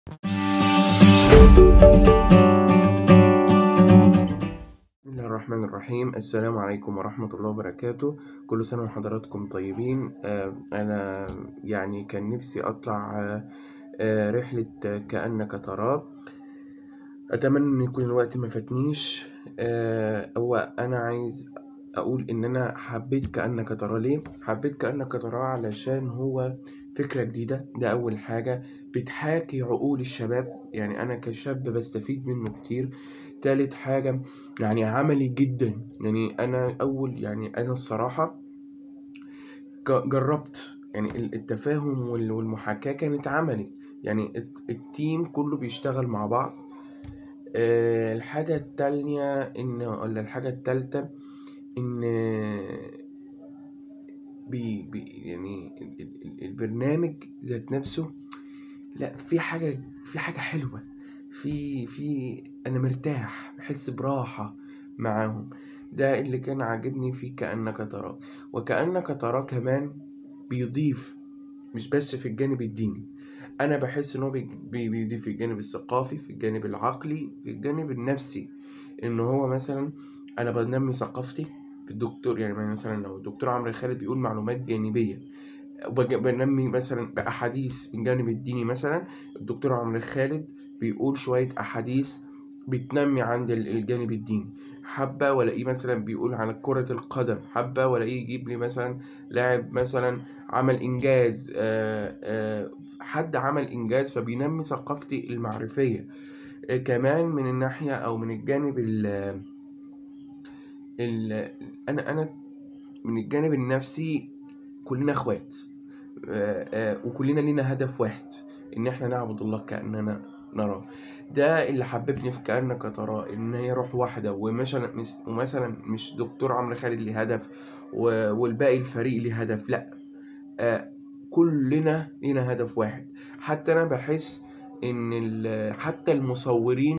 بسم الله الرحمن الرحيم السلام عليكم ورحمة الله وبركاته كل سنة وحضراتكم طيبين آه، أنا يعني كان نفسي أطلع آه، آه، رحلة آه، كأنك تراه أتمنى إن يكون الوقت ما فاتنيش آه، هو أنا عايز أقول إن أنا حبيت كأنك تراه ليه؟ حبيت كأنك تراه علشان هو فكرة جديدة ده أول حاجة بتحاكي عقول الشباب يعني أنا كشاب بستفيد منه كتير تالت حاجة يعني عملي جدا يعني أنا أول يعني أنا الصراحة ج- جربت يعني ال- التفاهم وال- والمحاكاة كانت عملي يعني الت- التيم كله بيشتغل مع بعض آه، الحاجة التانية إن ولا الحاجة التالتة إن بي بي يعني ال- ال- ال- البرنامج ذات نفسه لا في حاجة في حاجة حلوة في في أنا مرتاح بحس براحة معاهم ده اللي كان عاجبني في كأنك تراه وكأنك تراه كمان بيضيف مش بس في الجانب الديني أنا بحس إن هو بي- بي- بيضيف في الجانب الثقافي في الجانب العقلي في الجانب النفسي إن هو مثلا أنا بنمي ثقافتي الدكتور يعني مثلا لو الدكتور عمرو خالد بيقول معلومات جانبية وبج- بنمي مثلا بأحاديث من الجانب الديني مثلا الدكتور عمرو خالد بيقول شوية أحاديث بتنمي عند ال- الجانب الديني حبة ولاقيه مثلا بيقول على كرة القدم حبة ولاقيه يجيب لي مثلا لاعب مثلا عمل إنجاز آه، آه، حد عمل إنجاز فبينمي ثقافتي المعرفية آه، كمان من الناحية أو من الجانب ال ال أنا أنا من الجانب النفسي كلنا اخوات آه، آه، وكلنا لينا هدف واحد ان احنا نعبد الله كاننا نراه ده اللي حببني في كانك تراه ان هي روح واحده ومثلا مش- ومثلا مش دكتور عمرو خالد ليه هدف و- والباقي الفريق ليه هدف لا آه، كلنا لينا هدف واحد حتى انا بحس ان ال- حتى المصورين